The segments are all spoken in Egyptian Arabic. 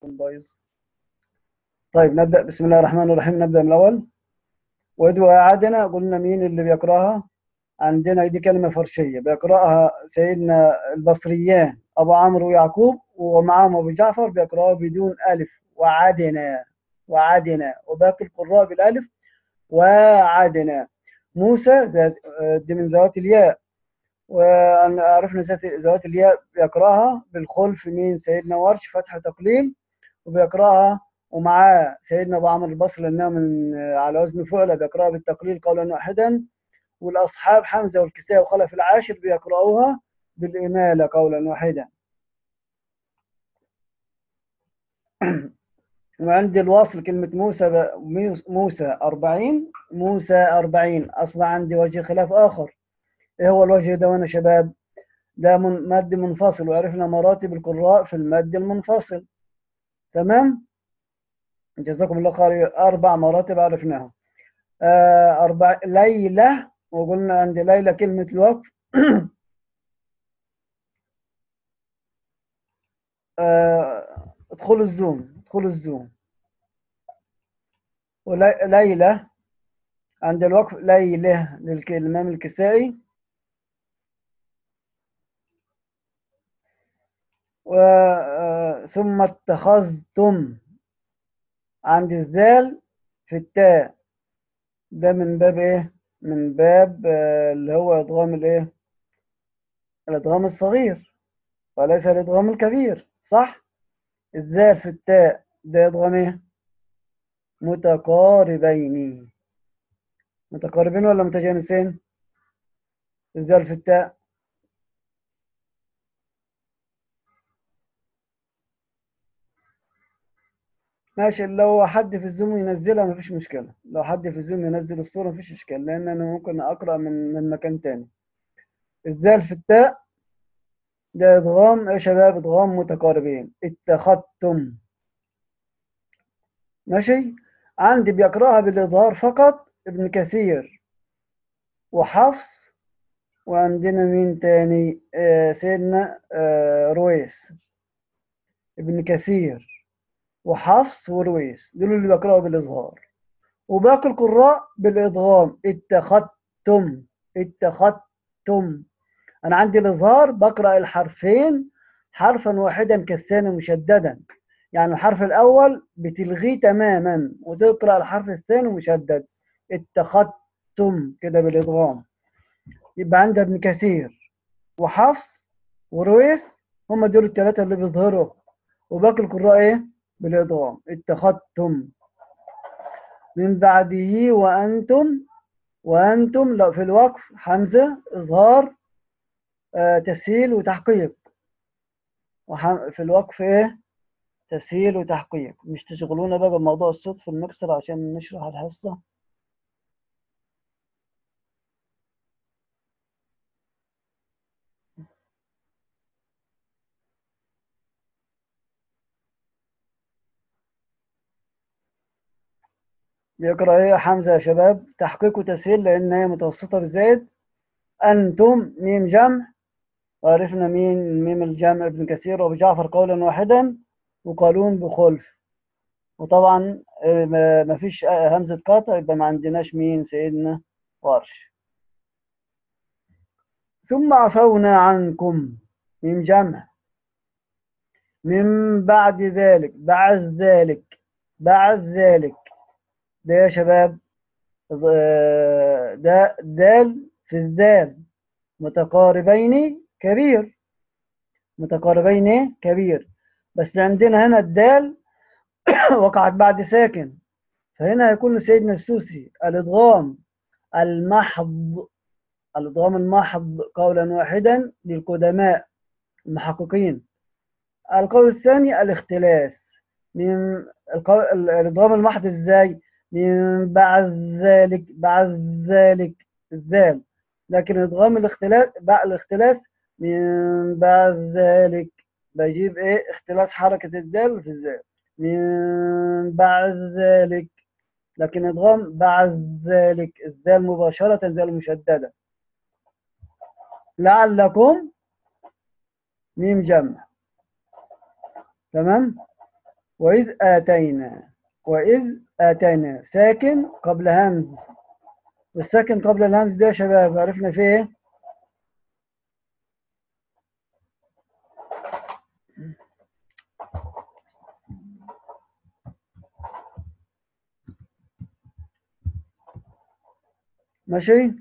بايظ طيب نبدأ بسم الله الرحمن الرحيم نبدأ من الأول وإذ وأعدنا قلنا مين اللي بيقرأها عندنا دي كلمة فرشية بيقرأها سيدنا البصريان أبو عمرو ويعقوب ومعاهم أبو جعفر بيقرأها بدون ألف وعدنا وعدنا وباقي القراء بالألف وعدنا موسى دي من ذوات الياء وعرفنا ذوات الياء بيقرأها بالخلف من سيدنا ورش فتح تقليل وبيقرأها ومعاه سيدنا ابو عمرو البصري لانها من على وزن فعله بيقراها بالتقليل قولا واحدا والاصحاب حمزه والكسائي وخلف العاشر بيقرأوها بالاماله قولا واحدا وعند الوصل كلمة موسى ب... موسى أربعين موسى أربعين أصبح عندي وجه خلاف آخر إيه هو الوجه ده وانا شباب ده من مد منفصل وعرفنا مراتب القراء في المد المنفصل تمام جزاكم الله خير أربع مراتب عرفناها آه أربع ليلة وقلنا عند ليلة كلمة الوقف آه ادخلوا الزوم ادخلوا الزوم وليلة عند الوقف ليلة للإمام الكسائي ثم اتخذتم عند الذال في التاء ده من باب ايه من باب اللي هو ادغام الايه الادغام الصغير وليس الادغام الكبير صح الذال في التاء ده ادغام ايه متقاربين متقاربين ولا متجانسين الذال في التاء ماشي لو حد في الزوم ينزلها مفيش مشكلة لو حد في الزوم ينزل الصورة مفيش إشكال لأن أنا ممكن أقرأ من من مكان تاني الذال في التاء ده إدغام يا شباب إدغام متقاربين اتخذتم ماشي عندي بيقرأها بالإظهار فقط ابن كثير وحفص وعندنا مين تاني آه سيدنا آه رويس ابن كثير وحفص ورويس دول اللي بيقرأوا بالإظهار وباقي القراء بالإضغام اتخذتم اتخذتم أنا عندي الإظهار بقرأ الحرفين حرفا واحدا كالثاني مشددا يعني الحرف الأول بتلغيه تماما وتقرأ الحرف الثاني مشدد اتخذتم كده بالإضغام يبقى عندي ابن كثير وحفص ورويس هم دول الثلاثة اللي بيظهروا وباقي القراء إيه؟ بالإضغام اتخذتم من بعده وأنتم وأنتم لو في الوقف حمزة إظهار آه تسهيل وتحقيق في الوقف إيه تسهيل وتحقيق مش تشغلونا بقى بموضوع الصوت في المكسر عشان نشرح الحصة بيقرأ ايه حمزة يا شباب تحقيق وتسهيل لأن هي متوسطة بزايد أنتم ميم جمع وعرفنا مين ميم الجمع ابن كثير وابو جعفر قولا واحدا وقالون بخلف وطبعا ما فيش همزة قاطع يبقى ما عندناش مين سيدنا ورش ثم عفونا عنكم ميم جمع من بعد ذلك بعد ذلك بعد ذلك ده يا شباب ده دال في الذال متقاربين كبير متقاربين كبير بس عندنا هنا الدال وقعت بعد ساكن فهنا يكون سيدنا السوسي الادغام المحض الادغام المحض قولا واحدا للقدماء المحققين القول الثاني الاختلاس من الادغام المحض ازاي من بعد ذلك بعد ذلك الذال لكن ادغام الاختلاس بعد الاختلاس من بعد ذلك بجيب ايه اختلاس حركة الدال في الذال من بعد ذلك لكن ادغام بعد ذلك الذال مباشرة ذال مشددة لعلكم ميم جمع تمام وإذ آتينا وإذ آتينا ساكن قبل همز والساكن قبل الهمز ده يا شباب عرفنا فيه إيه؟ ماشي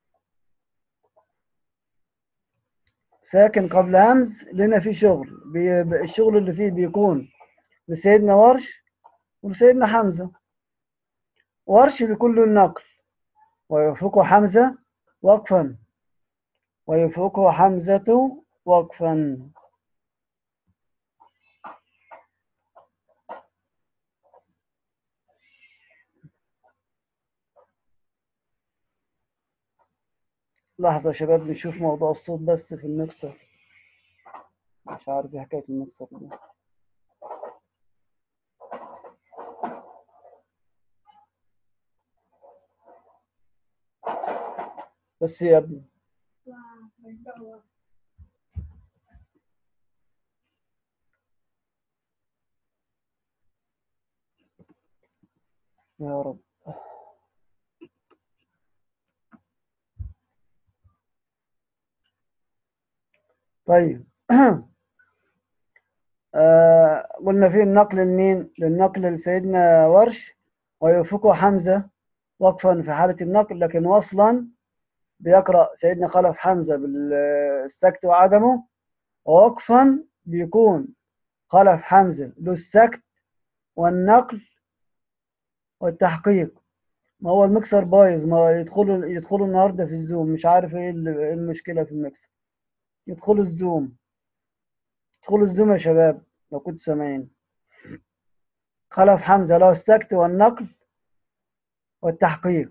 ساكن قبل همز لنا فيه شغل بي... الشغل اللي فيه بيكون لسيدنا ورش ولسيدنا حمزة ورش بيكون له النقل ويوفقه حمزة وقفا ويوفقه حمزة وقفا لحظة يا شباب نشوف موضوع الصوت بس في المكسر مش عارف ايه حكاية المكسر دي بس يا ابني يا رب طيب آه قلنا فيه النقل لمين للنقل لسيدنا ورش ويوفقه حمزة وقفا في حالة النقل لكن وصلا بيقرأ سيدنا خلف حمزة بالسكت وعدمه ووقفا بيكون خلف حمزة له السكت والنقل والتحقيق ما هو المكسر بايظ ما يدخلوا يدخلوا النهارده في الزوم مش عارف ايه المشكلة في المكسر يدخلوا الزوم يدخلوا الزوم يا شباب لو كنتوا سامعين خلف حمزة له السكت والنقل والتحقيق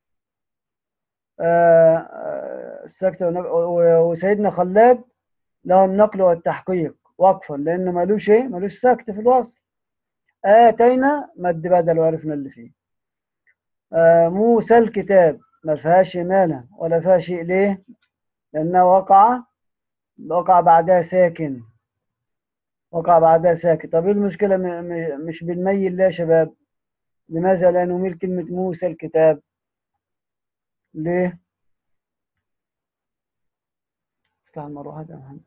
آه آه السكت وسيدنا خلاب له النقل والتحقيق وقفا لأنه ملوش ايه ملوش سكت في الوصل آتينا مد بدل وعرفنا اللي فيه آه موسى الكتاب ما فيهاش مانع ولا فيها شيء ليه لأنها وقع وقع بعدها ساكن وقع بعدها ساكن طب ايه المشكلة مش بنميل ليه يا شباب لماذا لا نميل كلمة موسى الكتاب ليه افتح المروحة يا محمد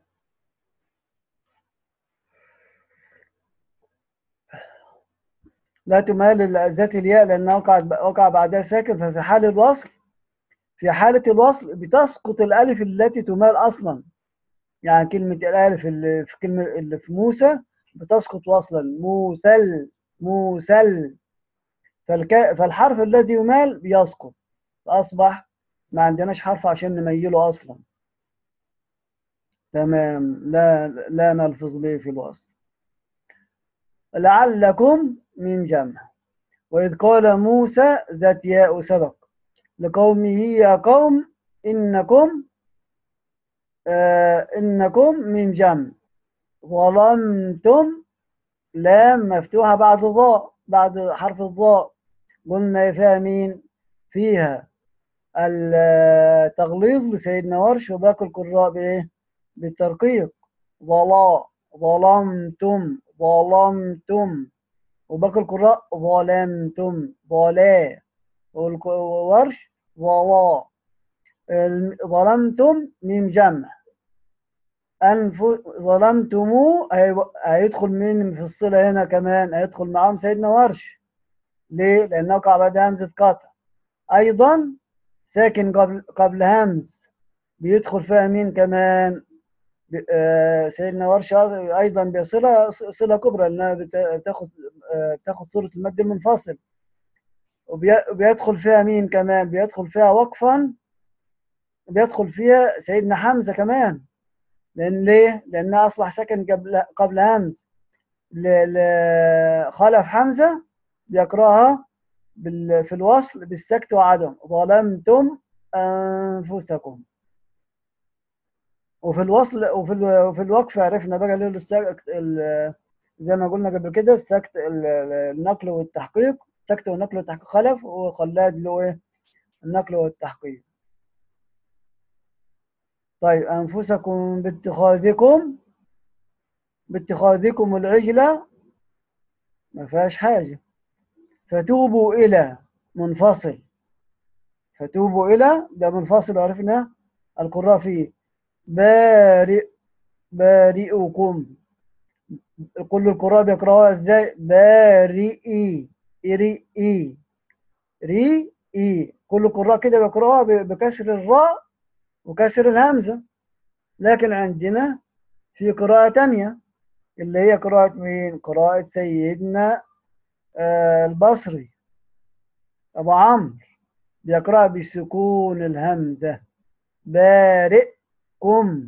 لا تمال ذات الياء لأنها وقع وقع بعدها ساكن ففي حال الوصل في حالة الوصل بتسقط الألف التي تمال أصلا يعني كلمة الألف اللي في كلمة اللي في موسى بتسقط وصلا موسل موسل فالك... فالحرف الذي يمال بيسقط فأصبح ما عندناش حرف عشان نميله أصلا تمام لا لا نلفظ به في الوصل لعلكم من جمع وإذ قال موسى ذات ياء سبق لقومه يا قوم إنكم آه إنكم من جمع ظلمتم لام مفتوحة بعد ضاء بعد حرف الضاء قلنا فيها مين فيها التغليظ لسيدنا ورش وباقي القراء بإيه بالترقيق ظلا ظلمتم ظلمتم وباقي القراء ظلمتم ظلا والورش ظلا ظلمتم ميم جمع أنف ظلمتمو هيدخل مين في الصلة هنا كمان هيدخل معاهم سيدنا ورش ليه؟ لأنه وقع بعد همزة قطع أيضا ساكن قبل قبل همز بيدخل فيها مين كمان آه سيدنا ورش أيضا بصلة صلة كبرى لأنها بتاخد آه تاخد صورة المد المنفصل وبيدخل فيها مين كمان بيدخل فيها وقفا بيدخل فيها سيدنا حمزة كمان لأن ليه؟ لأنها أصبح ساكن قبل قبل همز خلف حمزة بيقرأها في الوصل بالسكت وعدم ظلمتم أنفسكم وفي الوصل وفي وفي الوقف عرفنا بقى له السكت زي ما قلنا قبل كده السكت النقل والتحقيق السكت والنقل والتحقيق خلف وخلاد له ايه النقل والتحقيق طيب أنفسكم باتخاذكم باتخاذكم العجلة ما فيهاش حاجة فتوبوا إلى منفصل فتوبوا إلى ده منفصل عرفنا القراء فيه بارئ بارئكم كل القراء بيقرأوها ازاي بارئي إرئي رئي كل القراء كده بيقرأوها بكسر الراء وكسر الهمزة لكن عندنا في قراءة تانية اللي هي قراءة مين؟ قراءة سيدنا آه البصري أبو عمرو بيقرأ بسكون الهمزة بارئكم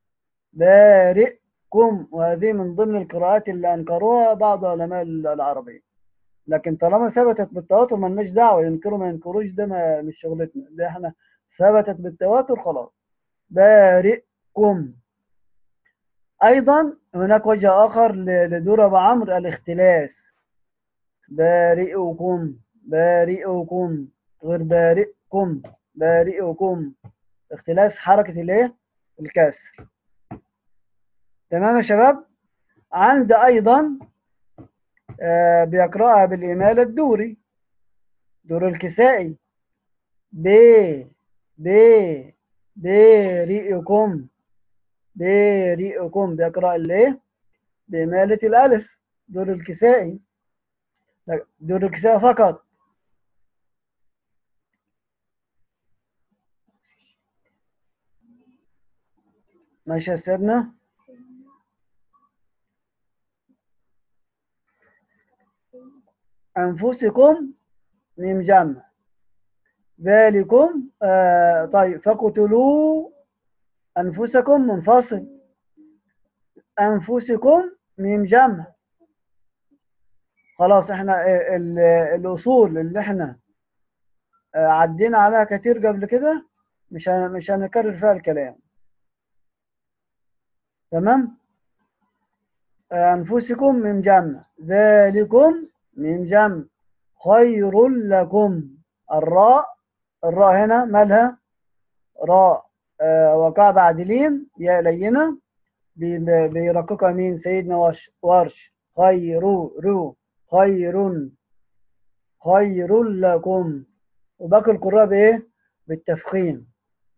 بارئكم وهذه من ضمن القراءات اللي أنكروها بعض علماء العربية لكن طالما ثبتت بالتواتر ما لناش دعوة ينكروا ما ينكروش ده ما مش شغلتنا ده احنا ثبتت بالتواتر خلاص بارئكم أيضا هناك وجه آخر لدور أبو عمرو الاختلاس بارئكم بارئكم غير بارئكم بارئكم اختلاس حركة الايه الكسر تمام يا شباب عند أيضا آه بيقرأها بالإمالة الدوري دور الكسائي ب ب بريئكم بريئكم بيقرأ الايه بإمالة الألف دور الكسائي دور الكسائي فقط ماشي يا سيدنا أنفسكم ميم جمع ذلكم آه طيب فقتلوا أنفسكم منفصل أنفسكم ميم جمع خلاص احنا الأصول اللي احنا عدينا عليها كتير قبل كده مش مش هنكرر فيها الكلام تمام أنفسكم من جمع ذلكم من جمع خير لكم الراء الراء هنا مالها راء آه وقع بعد لين يا لينة بيرققها مين سيدنا ورش ورش خير رو خير خير لكم وباقي القراء بايه بالتفخيم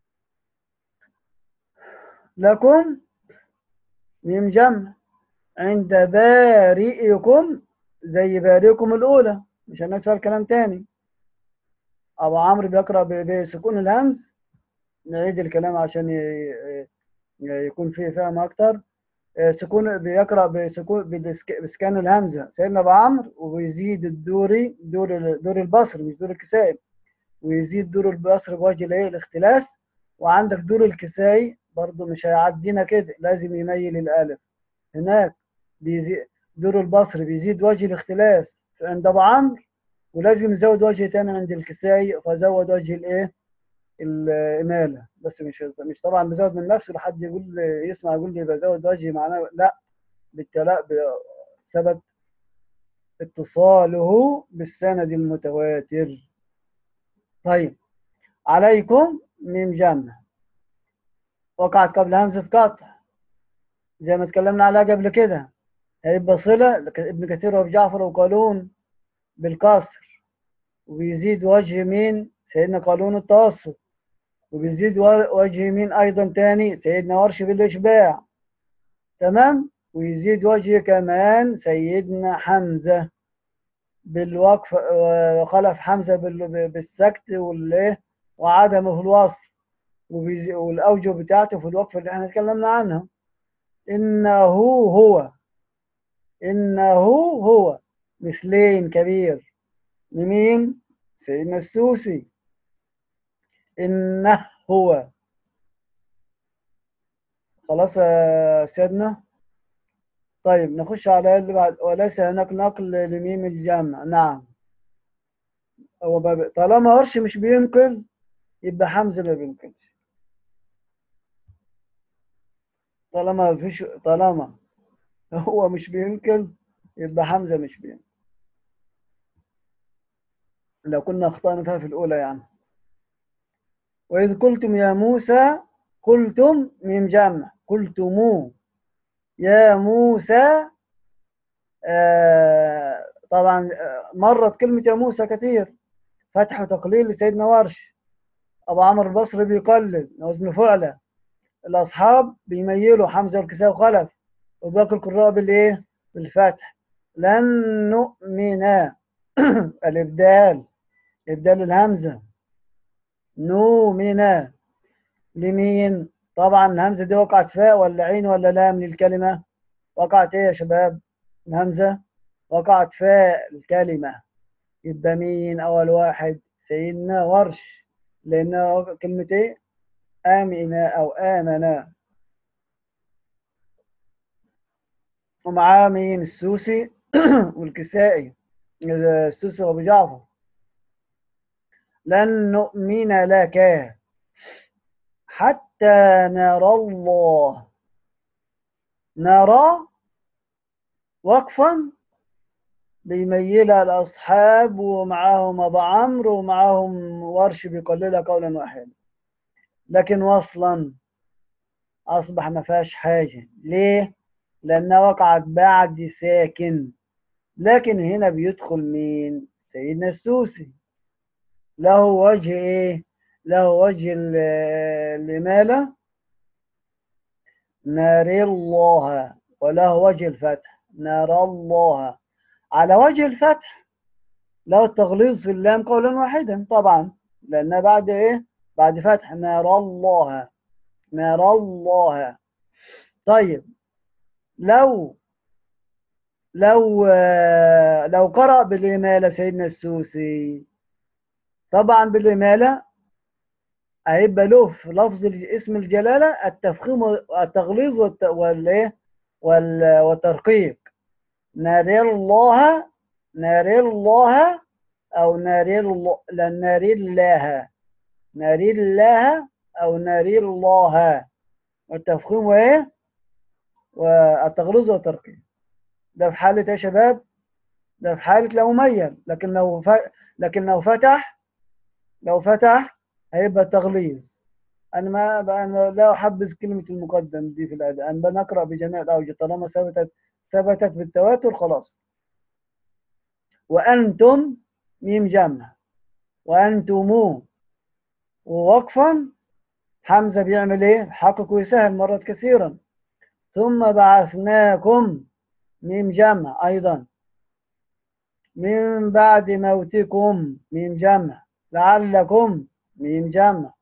لكم ميم جمع عند بارئكم زي بارئكم الأولى مش هندفع الكلام تاني أبو عمرو بيقرأ بسكون الهمز نعيد الكلام عشان يكون فيه فهم أكتر سكون بيقرأ بسكون بسكان الهمزة سيدنا أبو عمرو ويزيد الدوري دور دور البصر مش دور الكسائي ويزيد دور البصر بوجه الايه الاختلاس وعندك دور الكسائي برضه مش هيعدينا كده لازم يميل الالف هناك بيزيد دور البصر بيزيد وجه الاختلاس عند ابو عمرو ولازم يزود وجه تاني عند الكسائي فزود وجه الايه الاماله بس مش مش طبعا بزود من نفسه لحد يقول يسمع يقول لي بزود وجهي معناه لا بالتلاء ثبت اتصاله بالسند المتواتر طيب عليكم ميم جمع وقعت قبل همزة قطع زي ما اتكلمنا عليها قبل كده هيبقى صلة ابن كثير وابو جعفر وقالون بالكسر وبيزيد وجه مين سيدنا قالون التوسط وبيزيد وجه مين أيضا تاني سيدنا ورش بالإشباع تمام ويزيد وجه كمان سيدنا حمزة بالوقف وخلف حمزة بالسكت والإيه وعدمه في الوصل والأوجه بتاعته في الوقف اللي احنا اتكلمنا عنها إنه هو إنه هو مثلين كبير لمين؟ سيدنا السوسي إنه هو خلاص يا سيدنا طيب نخش على اللي بعد وليس هناك نقل لميم الجمع نعم هو طالما ورش مش بينقل يبقى حمزة ما بينقلش طالما فيش طالما هو مش بينقل يبقى حمزة مش بينقل لو كنا اخطأنا فيها في الأولى يعني وإذ قلتم يا موسى قلتم ميم جمع قلتمو يا موسى آه طبعا مرت كلمة يا موسى كثير فتح وتقليل لسيدنا ورش أبو عمرو البصري بيقلل وزن فعلة الأصحاب بيميلوا حمزة والكساء وخلف وباقي القراء بالإيه؟ بالفتح لن نؤمن الإبدال إبدال الهمزة نؤمن لمين؟ طبعا الهمزة دي وقعت فاء ولا عين ولا لام للكلمة؟ وقعت إيه يا شباب؟ الهمزة وقعت فاء الكلمة يبقى مين أول واحد؟ سيدنا ورش لأن كلمة إيه؟ آمن أو آمنا ومعاه مين السوسي والكسائي السوسي وأبو جعفر لن نؤمن لك حتى نرى الله نرى وقفا بيميلها الأصحاب ومعاهم أبو عمرو ومعاهم ورش بيقللها قولا واحدا لكن وصلا أصبح ما فيهاش حاجة ليه؟ لأنها وقعت بعد ساكن لكن هنا بيدخل مين؟ سيدنا السوسي له وجه إيه؟ له وجه الإمالة ناري الله وله وجه الفتح نرى الله على وجه الفتح له التغليظ في اللام قولا واحدا طبعا لأنها بعد إيه؟ بعد فتح نرى الله نرى الله طيب لو لو لو قرأ بالإمالة سيدنا السوسي طبعا بالإمالة هيبقى له في لفظ اسم الجلالة التفخيم والتغليظ والإيه والترقيق ناري الله ناري الله أو ناري الله ناري الله ناري الله أو ناري الله والتفخيم وإيه والتغليظ والترقيق ده في حالة إيه يا شباب ده في حالة لو ميل لكن لو ف... لكن لو فتح لو فتح هيبقى تغليظ أنا ما أنا لا أحبذ كلمة المقدم دي في الأداء أنا بنقرأ بجميع الأوجه طالما ثبتت ثبتت بالتواتر خلاص وأنتم ميم جمع وأنتم ووقفا حمزة بيعمل إيه؟ حقق ويسهل مرات كثيرا ثم بعثناكم ميم جمع أيضا من بعد موتكم ميم جمع لعلكم ميم جمع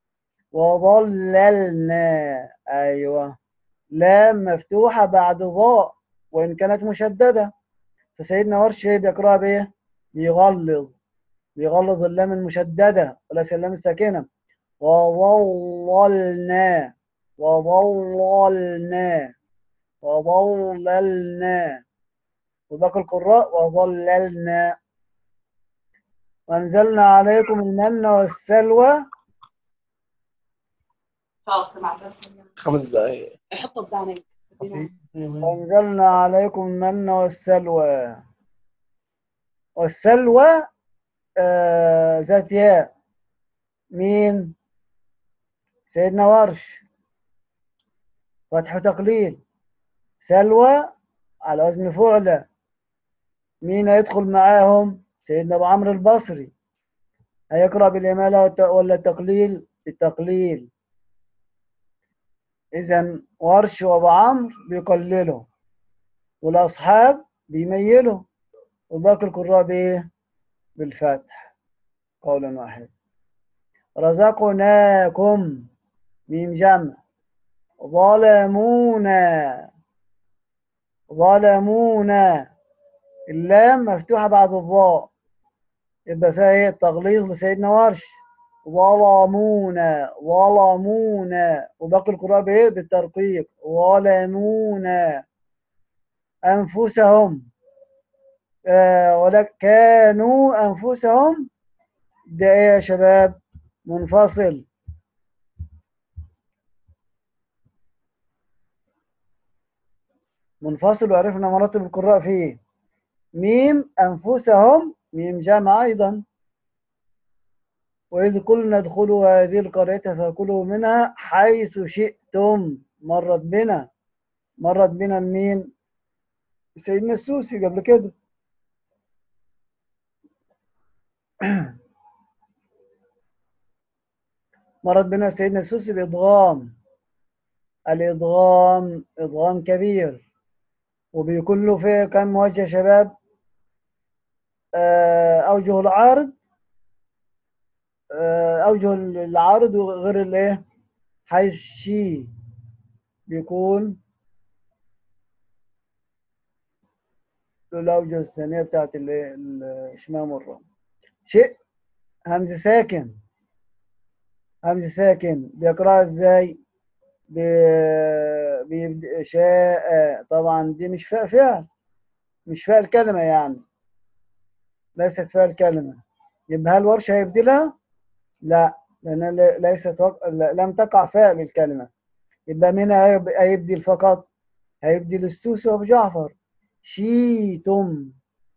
وظللنا أيوة لام مفتوحة بعد ضاء وإن كانت مشددة فسيدنا ورش بيقرأها بإيه؟ بيغلظ بيغلظ اللام المشددة وليس اللام الساكنة وظللنا وظللنا وظللنا وباقي القراء وظللنا وأنزلنا عليكم المن والسلوى خمس دقايق حطوا بدانك وأنزلنا عليكم المن والسلوى والسلوى آه ذات ياء مين سيدنا ورش فتح تقليل سلوى على وزن فعلة مين هيدخل معاهم سيدنا ابو عمرو البصري هيقرا بالاماله ولا التقليل التقليل اذا ورش وابو عمرو بيقللوا والاصحاب بيميلوا وباقي القراء بايه بالفتح قولا واحدا رزقناكم ميم جمع ظلمونا ظلمونا اللام مفتوحة بعد الضاء يبقى فيها ايه التغليظ لسيدنا ورش ظلمونا ظلمونا وباقي القراء بايه بالترقيق ظلمونا أنفسهم آه ولكن كانوا أنفسهم ده ايه يا شباب منفصل منفصل وعرفنا مراتب القراء فيه ميم أنفسهم ميم جمع أيضا وإذ قلنا ادخلوا هذه القرية فكلوا منها حيث شئتم مرت بنا مرت بنا مين سيدنا السوسي قبل كده مرت بنا سيدنا السوسي بإضغام الإضغام إضغام كبير وبيكون له فيه كم وجه يا شباب آه، أوجه العارض آه، أوجه العارض وغير الإيه حيث شي بيكون له الأوجه الثانية بتاعت الإيه الإشمام والرم شيء همز ساكن همز ساكن بيقرأها ازاي ب... بيبدأ شاء طبعا دي مش فاء فعل مش فاء الكلمة يعني ليست فاء الكلمة يبقى هل ورش هيبدلها؟ لا لأن ل- ليست وق... ل- لم تقع فاء للكلمة يبقى من هيب- هيبدل فقط هيبدل السوسي وأبو جعفر شيتم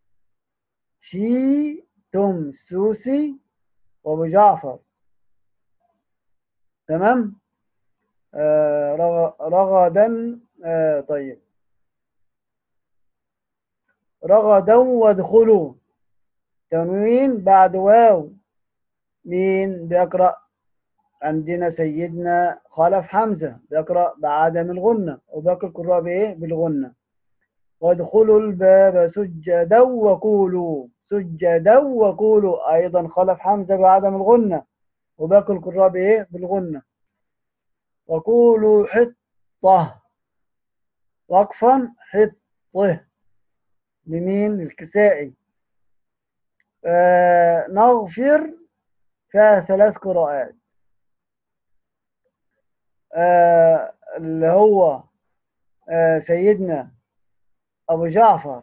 شيتم السوسي وأبو جعفر تمام آه رغ... رغدا آه طيب رغدا وادخلوا تنوين بعد واو مين بيقرأ عندنا سيدنا خلف حمزة بيقرأ بعدم الغنة وباقي القراء بإيه بالغنة وادخلوا الباب سجدا وقولوا سجدا وقولوا أيضا خلف حمزة بعدم الغنة وباقي القراء بإيه بالغنة وقولوا حطة وقفا حطه لمين الكسائي آه نغفر فيها ثلاث قراءات آه اللي هو آه سيدنا أبو جعفر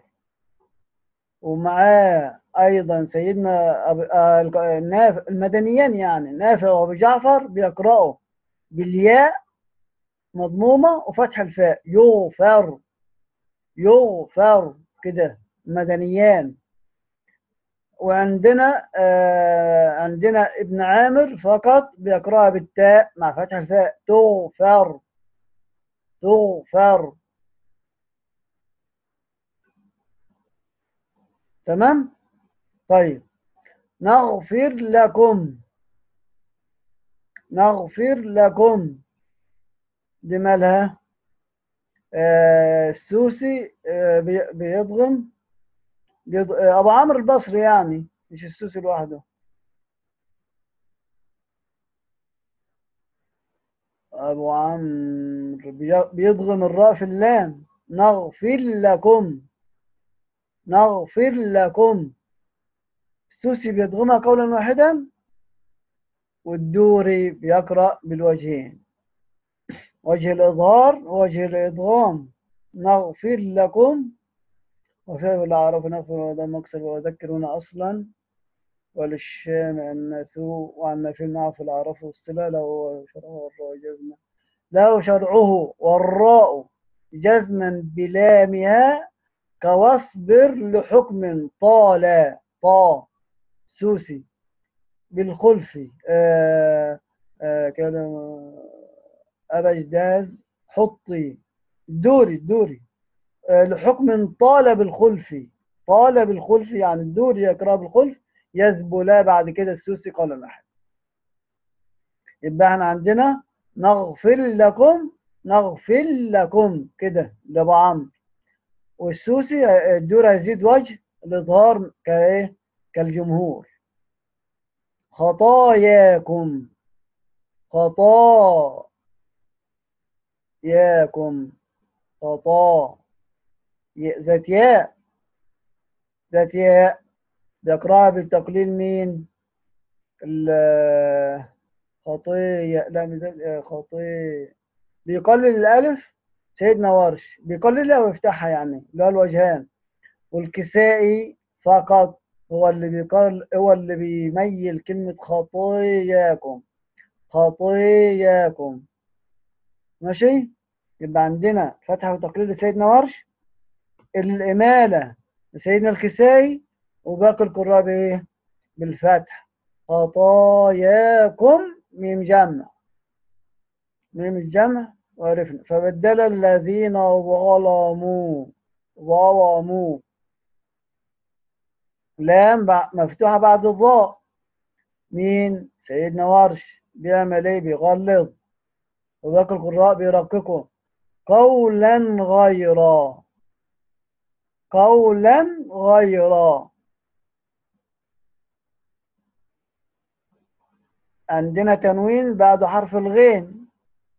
ومعاه أيضا سيدنا أبو آه الك- النافع المدنيان يعني نافع وأبو جعفر بيقرأوا بالياء مضمومة وفتح الفاء يغفر يغفر كده المدنيان وعندنا آه عندنا ابن عامر فقط بيقرأها بالتاء مع فتح الفاء تغفر تغفر تمام طيب نغفر لكم نغفر لكم دي مالها آه السوسي آه بي- بيضغم بيض... آه ابو عمرو البصري يعني مش السوسي لوحده ابو عمرو بي- بيضغم الراء في اللام نغفر لكم نغفر لكم السوسي بيضغمها قولا واحدا والدوري بيقرأ بالوجهين وجه الإظهار ووجه الإضغام نغفر لكم وفي الأعراف نغفر وهذا مكسر وذكرون أصلا وللشام النثو وعن في نعرف الأعراف والصلة له شرعه والراء جزما له شرعه والراء جزما بلامها كواصبر لحكم طال طا سوسي بالخلف آه آه كلمة أبجداز حطي الدوري الدوري آه لحكم طال بالخلف طال بالخلف يعني الدوري يقرأ بالخلف يزبلا بعد كده السوسي قال الأحد يبقى احنا عندنا نغفر لكم نغفر لكم كده لأبو عمرو والسوسي آه، الدور هيزيد وجه الإظهار كإيه كالجمهور خطاياكم خطا ياكم خطا ي- ذات ياء ذات ياء بيقرأها بالتقليل مين ال- خطية لا مش ذات- خطية بيقلل الألف سيدنا ورش بيقللها ويفتحها يعني اللي هو الوجهان والكسائي فقط هو اللي بيقل هو اللي بيميل كلمة خطاياكم خطاياكم ماشي يبقى عندنا فتح وتقليل لسيدنا ورش الإمالة لسيدنا الكسائي وباقي القراء بإيه؟ بالفتح خطاياكم ميم جمع ميم الجمع وعرفنا فبدل الذين ظلموا ظلموا لام بع- مفتوحة بعد الضاء مين سيدنا ورش بيعمل ايه بيغلظ وباقي القراء بيرققوا قولا غيرا قولا غيرا عندنا تنوين بعد حرف الغين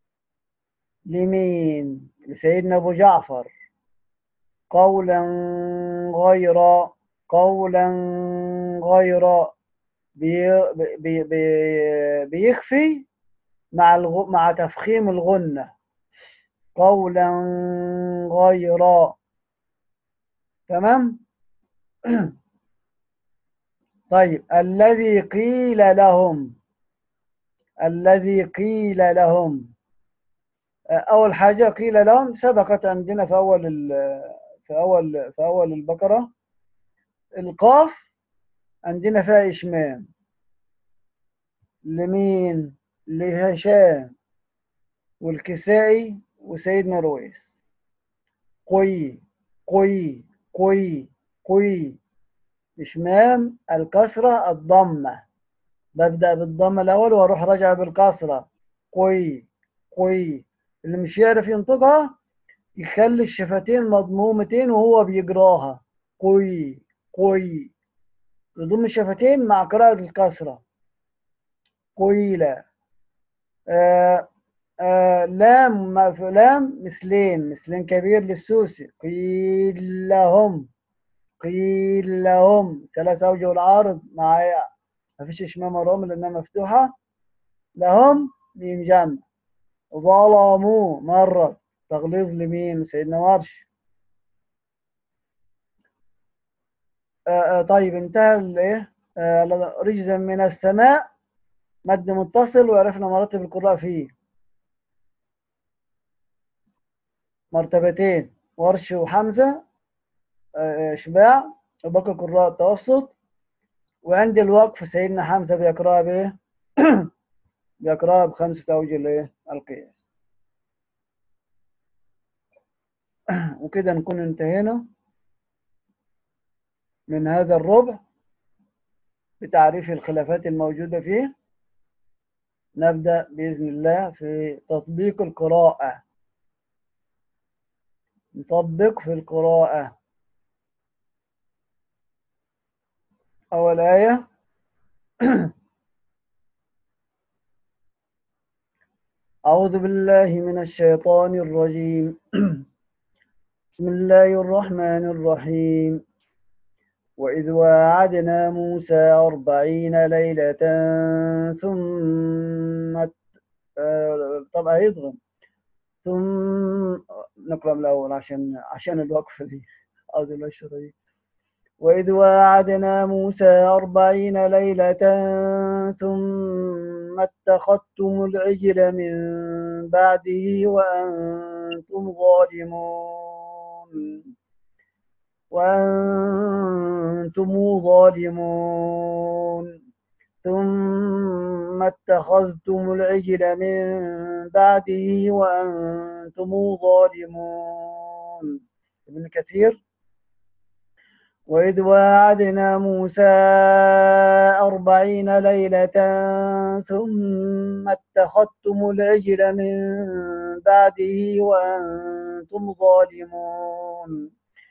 لمين لسيدنا ابو جعفر قولا غيرا قولا غيرا بي بي بي بيخفي مع الغ... مع تفخيم الغنة قولا غيرا تمام طيب الذي قيل لهم الذي قيل لهم أول حاجة قيل لهم سبقت عندنا في أول ال- في أول في أول البقرة القاف عندنا فيها إشمام لمين؟ لهشام والكسائي وسيدنا رويس قوي قوي قوي قوي إشمام الكسرة الضمة ببدأ بالضمة الأول وأروح راجع بالكسرة قوي قوي اللي مش يعرف ينطقها يخلي الشفتين مضمومتين وهو بيجراها قوي قوي يضم الشفتين مع قراءة الكسرة قويلة آه آه لام ما في لام مثلين مثلين كبير للسوسي قيل لهم قيل لهم ثلاث أوجه العارض معايا ما فيش إشمام وراهم لأنها مفتوحة لهم ميم جمع ظلموا مرة تغليظ لمين سيدنا ورش آه آه طيب انتهى الايه آه رجزا من السماء مد متصل وعرفنا مراتب القراء فيه مرتبتين ورش وحمزة آه، إشباع وباقي القراء التوسط وعند الوقف سيدنا حمزة بيقرأها بإيه؟ بيقرأها بخمسة أوجه الإيه؟ القياس وكده نكون انتهينا من هذا الربع بتعريف الخلافات الموجودة فيه نبدأ بإذن الله في تطبيق القراءة نطبق في القراءة أول آية أعوذ بالله من الشيطان الرجيم بسم الله الرحمن الرحيم وإذ واعدنا موسى أربعين ليلة ثم آه، طبعا يضغم ثم نقرأ من الأول عشان عشان الوقفة دي أعوذ بالله الشيطان الرجيم وإذ واعدنا موسى أربعين ليلة ثم اتخذتم العجل من بعده وأنتم ظالمون وأنتم ظالمون ثم اتخذتم العجل من بعده وأنتم ظالمون ابن كثير وإذ واعدنا موسى أربعين ليلة ثم اتخذتم العجل من بعده وأنتم ظالمون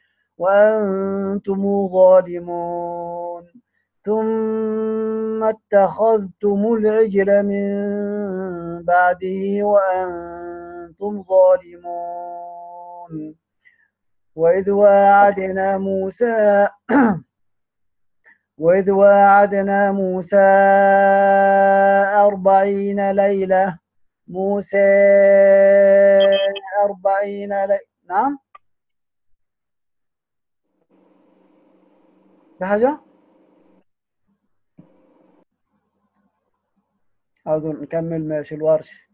وأنتم ظالمون ثم اتخذتم العجل من بعده وأنتم ظالمون وإذ واعدنا موسى وإذ واعدنا موسى أربعين ليلة موسى أربعين ليلة نعم في حاجة؟ أظن نكمل ماشي الورش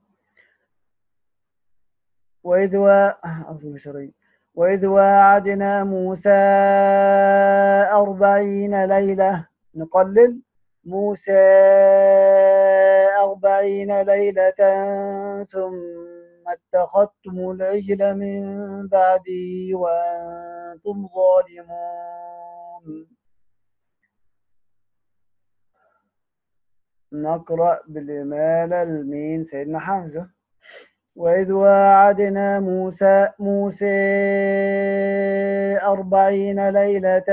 وإذ وا أظن شري وإذ واعدنا موسى أربعين ليلة نقلل موسى أربعين ليلة ثم اتخذتم العجل من بعده وأنتم ظالمون نقرأ بالإمالة لمين سيدنا حمزة وإذ واعدنا موسى موسى أربعين ليلة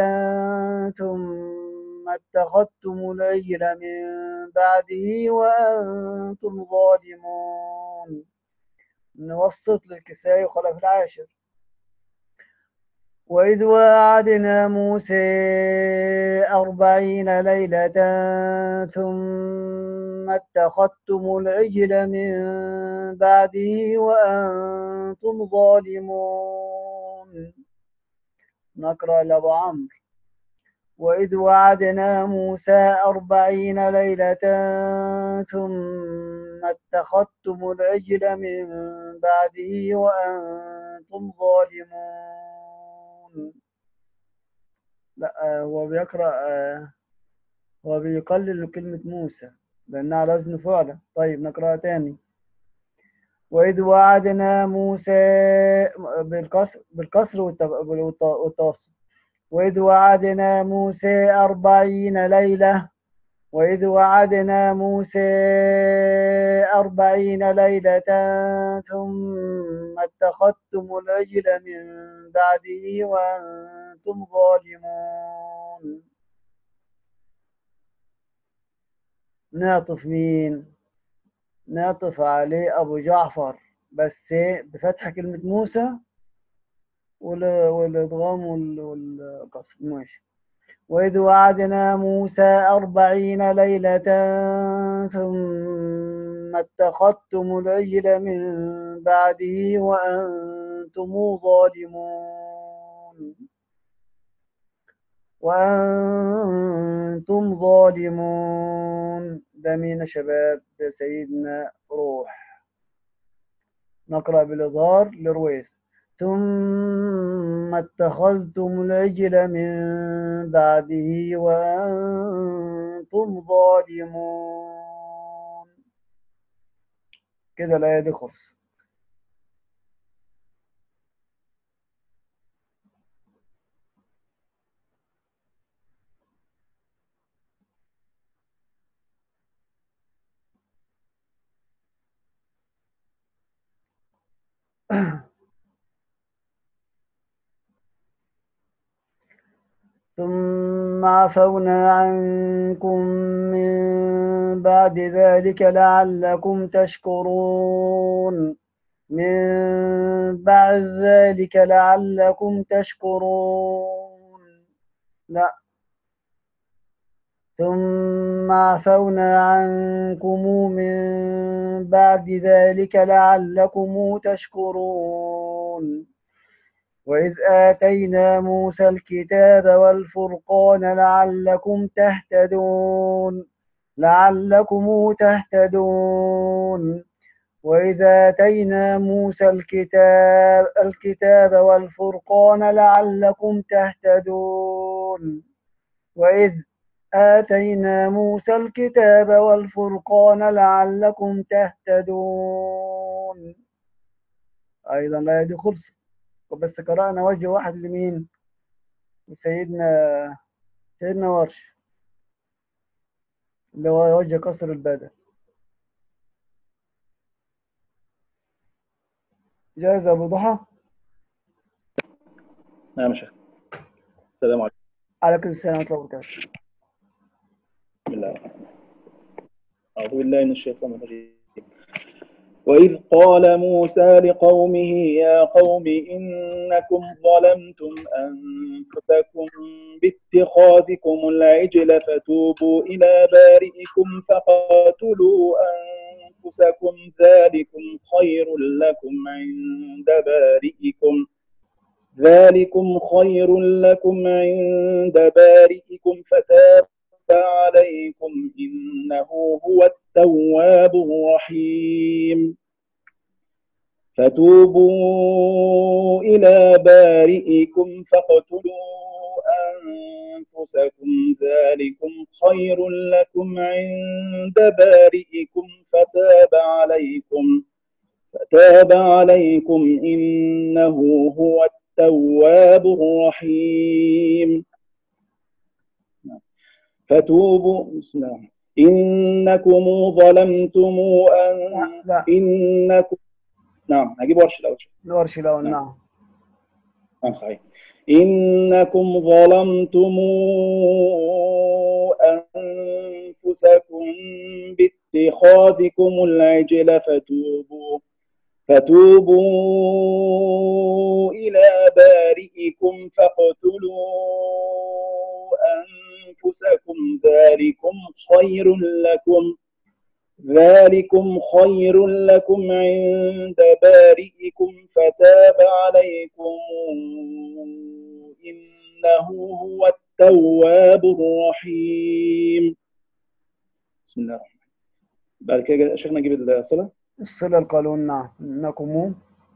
ثم اتخذتم العجل من بعده وأنتم ظالمون نوسط للكسائي وخلف العاشر وإذ واعدنا موسى أربعين ليلة ثم اتخذتم العجل من بعده وأنتم ظالمون نقرأ لأبو عمرو وإذ وعدنا موسى أربعين ليلة ثم اتخذتم العجل من بعده وأنتم ظالمون لا هو بيقرأ هو بيقلل كلمة موسى لأنها على وزن فعلة طيب نقرأها تاني وإذ وعدنا موسى بالكسر بالكسر والتوسط وإذ وعدنا موسى أربعين ليلة وإذ وعدنا موسى أربعين ليلة ثم اتخذتم العجل من بعده وأنتم ظالمون نعطف مين؟ نعطف عليه أبو جعفر بس بفتح كلمة موسى والإضغام والقصر ماشي وإذ وعدنا موسى أربعين ليلة ثم اتخذتم العجل من بعده وأنتم ظالمون وأنتم ظالمون ده مين يا شباب ده سيدنا روح نقرأ بالإظهار لرويس ثم اتخذتم العجل من بعده وأنتم ظالمون كده الآية دي خلص ثم عفونا عنكم من بعد ذلك لعلكم تشكرون من بعد ذلك لعلكم تشكرون لا ثم عفونا عنكم من بعد ذلك لعلكم تشكرون وإذ آتينا موسى الكتاب والفرقان لعلكم تهتدون لعلكم تهتدون وإذ آتينا موسى الكتاب الكتاب والفرقان لعلكم تهتدون وإذ آتينا موسى الكتاب والفرقان لعلكم تهتدون أيضا لا دي خلصت بس قرأنا وجه واحد لمين سيدنا سيدنا ورش اللي هو وجه قصر البدن جاهز أبو ضحى نعم يا شيخ السلام عليكم عليكم السلام ورحمة الله وبركاته بسم الله الرحمن الرحيم أعوذ بالله من الشيطان الرجيم وإذ قال موسى لقومه يا قوم إنكم ظلمتم أنفسكم باتخاذكم العجل فتوبوا إلى بارئكم فقاتلوا أنفسكم ذلكم خير لكم عند بارئكم ذلكم خير لكم عند بارئكم فتاب عليكم إنه هو التواب الرحيم فتوبوا إلى بارئكم فاقتلوا أنفسكم ذلكم خير لكم عند بارئكم فتاب عليكم فتاب عليكم إنه هو التواب الرحيم فتوبوا بسم الله إنكم ظلمتم أن لا لا إنكم نعم هجيب ورش الأول الورش الأول نعم. نعم نعم صحيح إنكم ظلمتم أنفسكم باتخاذكم العجل فتوبوا فتوبوا إلى بارئكم فاقتلوا أنفسكم ذلكم خير لكم ذلكم خير لكم عند بارئكم فتاب عليكم إنه هو التواب الرحيم بسم الله الرحمن الرحيم بعد كده شيخنا نجيب الصلاة الصلة القانون نعم إنكم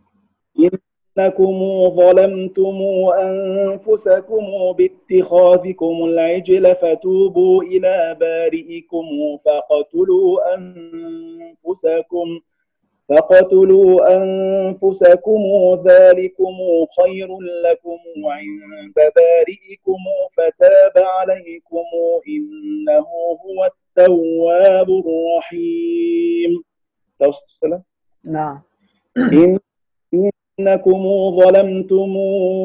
إنكم ظلمتم أنفسكم باتخاذكم العجل فتوبوا إلى بارئكم فاقتلوا أنفسكم فاقتلوا أنفسكم ذلكم خير لكم عند بارئكم فتاب عليكم إنه هو التواب الرحيم توسط السلام نعم إن إنكم ظلمتم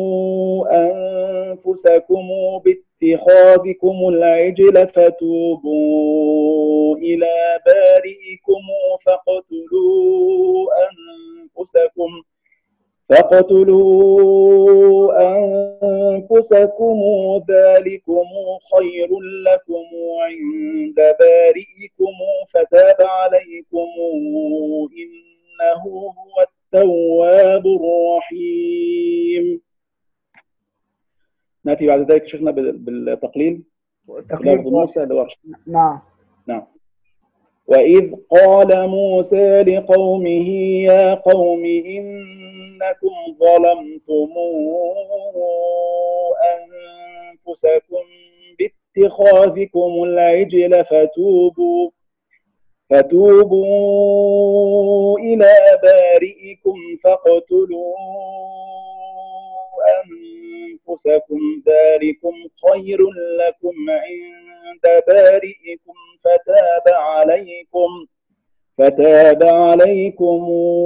أنفسكم باتخاذكم العجل فتوبوا إلى بارئكم فاقتلوا أنفسكم فاقتلوا أنفسكم ذلكم خير لكم عند بارئكم فتاب عليكم إنه هو التواب الرحيم نأتي بعد ذلك شيخنا بال- بالتقليل تقليل لفظ موسى لورش نعم نعم وإذ قال موسى لقومه يا قوم إنكم ظلمتم أنفسكم باتخاذكم العجل فتوبوا فتوبوا إلى بارئكم فاقتلوا أنفسكم ذلكم خير لكم عند بارئكم فتاب عليكم فتاب عليكم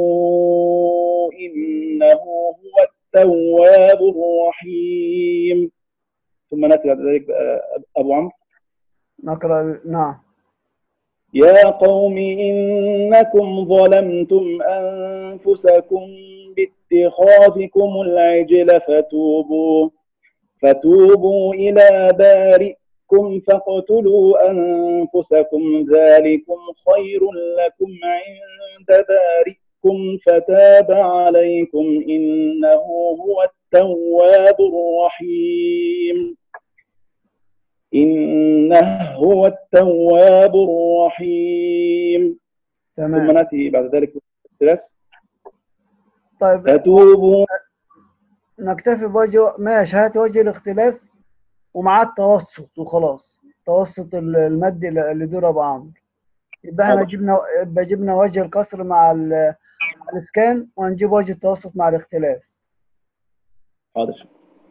إنه هو التواب الرحيم ثم نأتي بعد ذلك أبو عمرو نقرأ نعم يا قوم إنكم ظلمتم أنفسكم باتخاذكم العجل فتوبوا فتوبوا إلى بارئكم فاقتلوا أنفسكم ذلكم خير لكم عند بارئكم فتاب عليكم إنه هو التواب الرحيم إنه هو التواب الرحيم ثم تمام نأتي بعد ذلك بالثلاث طيب فتوبوا نكتفي بوجه ماشي هات وجه الاختلاس ومعاه التوسط وخلاص توسط ال- المد اللي دور ابو عمرو يبقى احنا حاضر. جبنا يبقى جبنا وجه الكسر مع ال- مع الاسكان وهنجيب وجه التوسط مع الاختلاس حاضر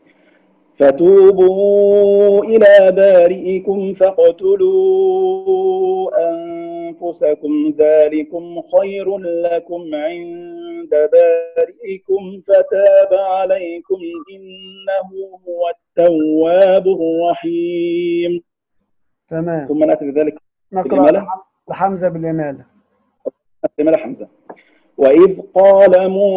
فتوبوا إلى بارئكم فاقتلوا أنفسكم ذلكم خير لكم عند بارئكم فتاب عليكم إنه هو التواب الرحيم تمام ثم نأتي بذلك نقرأ الإمالة لحمزة بالإمالة الإمالة حمزة وإذ قال موسى